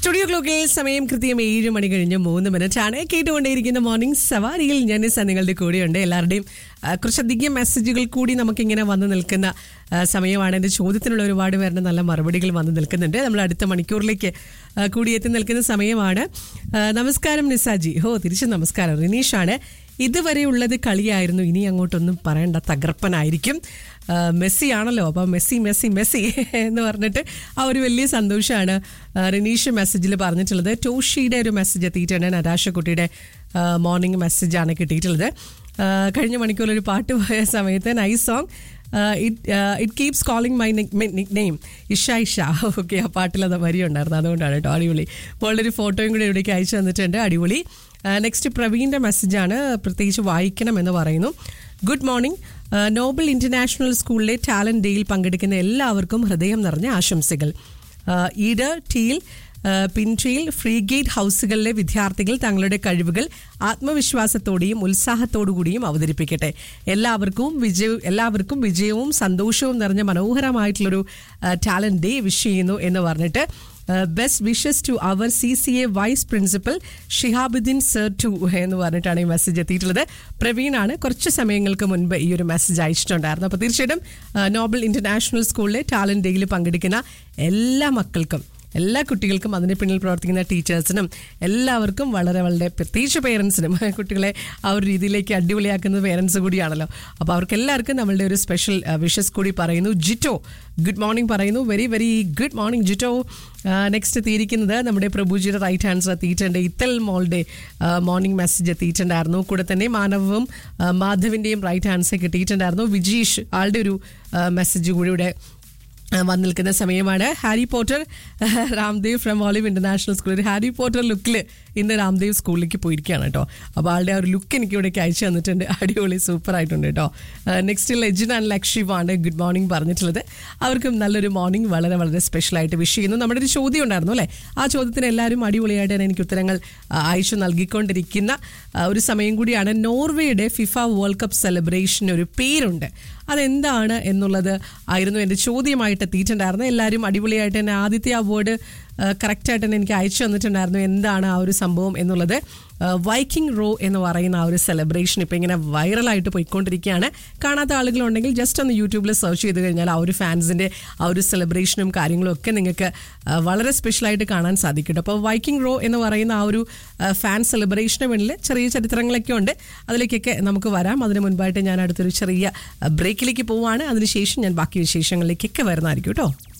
studio ക്ലോക്കിൽ സമയം കൃത്യം ഏഴ് മണി കഴിഞ്ഞ് മൂന്ന് മിനിറ്റ് ആണ് കേട്ടുകൊണ്ടേയിരിക്കുന്ന മോർണിംഗ് സവാരിയിൽ ഞാൻ ഇന്ന് നിങ്ങളുടെ കൂടെയുണ്ട് എല്ലാവരുടെയും ആ, കുറച്ചധികം മെസ്സേജുകൾ കൂടി നമുക്കിങ്ങനെ വന്ന് നിൽക്കുന്ന ആ, സമയമാണ് എൻ്റെ ചോദ്യത്തിനുള്ള ഒരുപാട് പേരുടെ നല്ല മറുപടികൾ വന്ന് നിൽക്കുന്നുണ്ട് നമ്മൾ അടുത്ത മണിക്കൂറിലേക്ക് ആ, കൂടി എത്തി നിൽക്കുന്ന സമയമാണ് ആ, നമസ്കാരം നിസാജി ഹോ തിരിച്ചു നമസ്കാരം റിനീഷാണ് ഇതുവരെയുള്ളത് കളിയായിരുന്നു ഇനി അങ്ങോട്ടൊന്നും പറയണ്ട തകർപ്പനായിരിക്കും ആ, മെസ്സി ആണല്ലോ അപ്പം മെസ്സി മെസ്സി മെസ്സി എന്ന് പറഞ്ഞിട്ട് ആ ഒരു വലിയ സന്തോഷമാണ് ആ, റിനീഷ് മെസ്സേജിൽ പറഞ്ഞിട്ടുള്ളത് ടോഷിയുടെ ഒരു മെസ്സേജ് എത്തിയിട്ടുണ്ട് നരാശക്കുട്ടിയുടെ മോർണിംഗ് മെസ്സേജാണ് കിട്ടിയിട്ടുള്ളത് ആ, കഴിഞ്ഞ മണിക്കൂർ ഒരു പാട്ട് പോയ സമയത്ത് nice song it keeps calling my nickname Isha Isha okay ആ പാട്ടിൽ അത് വരി ഉണ്ടായിരുന്നു അതുകൊണ്ടാണ് കേട്ടോ അടിപൊളി മോളുടെ ഒരു ഫോട്ടോയും കൂടി ഇവിടേക്ക് അയച്ചു തന്നിട്ടുണ്ട് അടിപൊളി നെക്സ്റ്റ് പ്രവീണിൻ്റെ മെസ്സേജാണ് പ്രത്യേകിച്ച് വായിക്കണം എന്ന് പറയുന്നു ഗുഡ് മോർണിംഗ് നോബൽ ഇന്റർനാഷണൽ സ്കൂളിലെ ടാലന്റ് ഡേയിൽ പങ്കെടുക്കുന്ന എല്ലാവർക്കും ഹൃദയം നിറഞ്ഞ ആശംസകൾ ആഹ് ഈഡർ ടീൽ ആഹ് പിൻട്രിയിൽ ഫ്രീ ഗേറ്റ് ഹൗസുകളിലെ വിദ്യാർത്ഥികൾ തങ്ങളുടെ കഴിവുകൾ ആത്മവിശ്വാസത്തോടെയും ഉത്സാഹത്തോടുകൂടിയും അവതരിപ്പിക്കട്ടെ എല്ലാവർക്കും വിജയവും എല്ലാവർക്കും വിജയവും സന്തോഷവും നിറഞ്ഞ മനോഹരമായിട്ടുള്ളൊരു ടാലന്റ് ഡേ വിഷ് ചെയ്യുന്നു എന്ന് പറഞ്ഞിട്ട് ബെസ്റ്റ് വിഷസ് ടു അവർ C C A vice principal Shihabuddin sir too എന്ന് പറഞ്ഞിട്ടാണ് ഈ മെസ്സേജ് എത്തിയിട്ടുള്ളത് പ്രവീണാണ് കുറച്ച് സമയങ്ങൾക്ക് മുൻപ് ഈ ഒരു മെസ്സേജ് അയച്ചിട്ടുണ്ടായിരുന്നു അപ്പോൾ തീർച്ചയായിട്ടും ആ, നോബൽ ഇന്റർനാഷണൽ സ്കൂളിലെ ടാലന്റ് ഡേയിൽ പങ്കെടുക്കുന്ന എല്ലാ മക്കൾക്കും എല്ലാ കുട്ടികൾക്കും അതിന് പിന്നിൽ പ്രവർത്തിക്കുന്ന ടീച്ചേഴ്സിനും എല്ലാവർക്കും വളരെ വളരെ പ്രത്യേകിച്ച് പേരൻസിനും കുട്ടികളെ ആ ഒരു രീതിയിലേക്ക് അടിപൊളിയാക്കുന്നത് പേരൻസ് കൂടിയാണല്ലോ അപ്പോൾ അവർക്ക് എല്ലാവർക്കും നമ്മളുടെ ഒരു സ്പെഷ്യൽ വിഷസ് കൂടി പറയുന്നു ജിറ്റോ ഗുഡ് മോർണിംഗ് പറയുന്നു very very good morning Jito next എത്തിയിരിക്കുന്നത് നമ്മുടെ പ്രഭുജിയുടെ റൈറ്റ് ഹാൻഡ്സ് എത്തിയിട്ടുണ്ട് ഇത്തൽ മോളുടെ മോർണിംഗ് മെസ്സേജ് എത്തിയിട്ടുണ്ടായിരുന്നു കൂടെ തന്നെ മാനവും ആ, മാധവിൻ്റെയും റൈറ്റ് ഹാൻഡ്സ് കിട്ടിയിട്ടുണ്ടായിരുന്നു വിജീഷ് ആളുടെ ഒരു മെസ്സേജ് കൂടി ഇവിടെ ആ, വന്ന് നിൽക്കുന്ന സമയമാണ് Harry Potter Ramdev from Olive international school ഒരു ഹാരി പോട്ടർ ലുക്കിൽ ഇന്ന് രാംദേവ് സ്കൂളിലേക്ക് പോയിരിക്കുകയാണ് കേട്ടോ അപ്പോൾ ആളുടെ ആ ഒരു ലുക്ക് എനിക്ക് ഇവിടേക്ക് അയച്ചു തന്നിട്ടുണ്ട് അടിപൊളി സൂപ്പർ ആയിട്ടുണ്ട് കേട്ടോ നെക്സ്റ്റ് ലെജിൻ ആൻഡ് ലക്ഷിവാണ് ഗുഡ് മോർണിംഗ് പറഞ്ഞിട്ടുള്ളത് അവർക്കും നല്ലൊരു മോർണിംഗ് വളരെ വളരെ സ്പെഷ്യൽ ആയിട്ട് വിഷ് ചെയ്യുന്നു നമ്മുടെ ഒരു ചോദ്യം ഉണ്ടായിരുന്നു അല്ലേ ആ ചോദ്യത്തിന് എല്ലാവരും അടിപൊളിയായിട്ട് തന്നെ എനിക്ക് ഉത്തരങ്ങൾ ആ, അയച്ചു നൽകിക്കൊണ്ടിരിക്കുന്ന ആ, ഒരു സമയം കൂടിയാണ് നോർവേയുടെ ഫിഫ വേൾഡ് കപ്പ് സെലിബ്രേഷൻ ഒരു പേരുണ്ട് അതെന്താണ് എന്നുള്ളത് ആയിരുന്നു എൻ്റെ ചോദ്യമായിട്ട് എത്തിയിട്ടുണ്ടായിരുന്നു എല്ലാവരും അടിപൊളിയായിട്ട് തന്നെ ആദ്യത്തെ അവാർഡ് കറക്റ്റായിട്ട് തന്നെ എനിക്ക് അയച്ചു തന്നിട്ടുണ്ടായിരുന്നു എന്താണ് ആ ഒരു സംഭവം എന്നുള്ളത് വൈക്കിംഗ് റോ എന്ന് പറയുന്ന ആ ഒരു സെലിബ്രേഷൻ ഇപ്പോൾ ഇങ്ങനെ വൈറലായിട്ട് പോയിക്കൊണ്ടിരിക്കുകയാണ് കാണാത്ത ആളുകളുണ്ടെങ്കിൽ ജസ്റ്റ് ഒന്ന് യൂട്യൂബിൽ സെർച്ച് ചെയ്ത് കഴിഞ്ഞാൽ ആ ഒരു ഫാൻസിൻ്റെ ആ ഒരു സെലിബ്രേഷനും കാര്യങ്ങളും ഒക്കെ നിങ്ങൾക്ക് ആ, വളരെ സ്പെഷ്യലായിട്ട് കാണാൻ സാധിക്കും അപ്പോൾ വൈക്കിംഗ് റോ എന്ന് പറയുന്ന ആ ഒരു ഫാൻ സെലിബ്രേഷന് വേണ്ടിയിൽ ചെറിയ ചരിത്രങ്ങളൊക്കെ ഉണ്ട് അതിലേക്കൊക്കെ നമുക്ക് വരാം അതിന് മുൻപായിട്ട് ഞാൻ അടുത്തൊരു ചെറിയ ബ്രേക്കിലേക്ക് പോവുകയാണ് അതിനുശേഷം ഞാൻ ബാക്കി വിശേഷങ്ങളിലേക്കൊക്കെ വരുന്നതായിരിക്കും കേട്ടോ